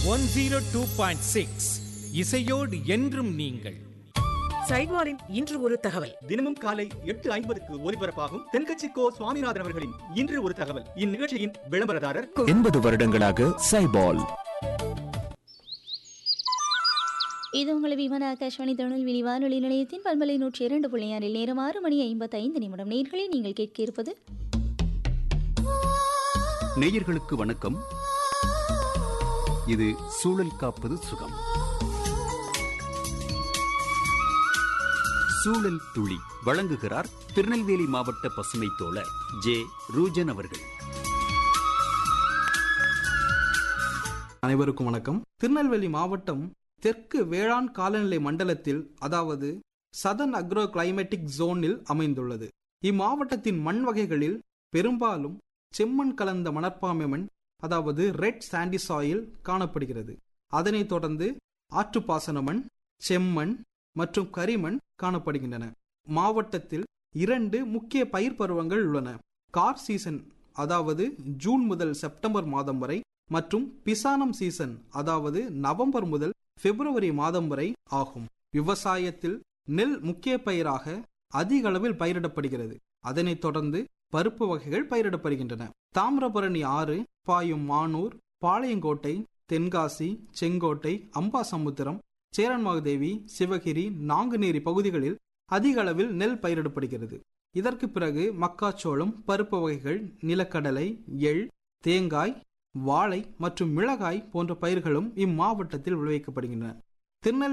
one zero two point six இசையோடு என்றும் நீங்கள் சைவாரின் இன்று ஒரு தகவல் தினமும் காலை எட்டு ஐம்பதுக்கு ஒலிபரப்பாகும் தென்கட்சி கோ சுவாமிநாதன் அவர்களின் இன்று ஒரு தகவல் இந்நிகழ்ச்சியின் விளம்பரதாரர் எண்பது வருடங்களாக சைபால் இது உங்களை விமான ஆகாஷ்வாணி திருநெல்வேலி வானொலி நிலையத்தின் பண்பலை நூற்றி இரண்டு புள்ளி ஆறில் நேரம் ஆறு மணி ஐம்பத்தைந்து நிமிடம் நேர்களை நீங்கள் கேட்க இருப்பது நேயர்களுக்கு வணக்கம் இது சூழல் காப்பது சுகம் சூழல் துளி வழங்குகிறார் திருநெல்வேலி மாவட்ட பசுமை தோழர் ஜே ரூஜன் அவர்கள் அனைவருக்கும் வணக்கம் திருநெல்வேலி மாவட்டம் தெற்கு வேளாண் காலநிலை மண்டலத்தில் அதாவது சதன் அக்ரோ கிளைமேட்டிக் ஜோனில் அமைந்துள்ளது இம்மாவட்டத்தின் மண் வகைகளில் பெரும்பாலும் செம்மண் கலந்த மணற்பாமை மண் அதாவது ரெட் சாண்டி சாயில் காணப்படுகிறது அதனைத் தொடர்ந்து ஆற்றுப்பாசன மண் செம்மண் மற்றும் கரிமண் காணப்படுகின்றன மாவட்டத்தில் இரண்டு முக்கிய பயிர் பருவங்கள் உள்ளன கார் சீசன் அதாவது ஜூன் முதல் செப்டம்பர் மாதம் வரை மற்றும் பிசானம் சீசன் அதாவது நவம்பர் முதல் பிப்ரவரி மாதம் வரை ஆகும் விவசாயத்தில் நெல் முக்கிய பயிராக அதிக அளவில் பயிரிடப்படுகிறது அதனைத் தொடர்ந்து பருப்பு வகைகள் பயிரிடப்படுகின்றன தாமிரபரணி ஆறு பாயும் மானூர் பாளையங்கோட்டை தென்காசி செங்கோட்டை அம்பாசமுத்திரம் சேரன்மாதேவி சிவகிரி நாங்குநேரி பகுதிகளில் அதிக அளவில் நெல் பயிரிடப்படுகிறது இதற்கு பிறகு மக்காச்சோளம் பருப்பு வகைகள் நிலக்கடலை எள் தேங்காய் வாழை மற்றும் மிளகாய் போன்ற பயிர்களும் இம்மாவட்டத்தில் விளைவிக்கப்படுகின்றன திருநெல்வேலி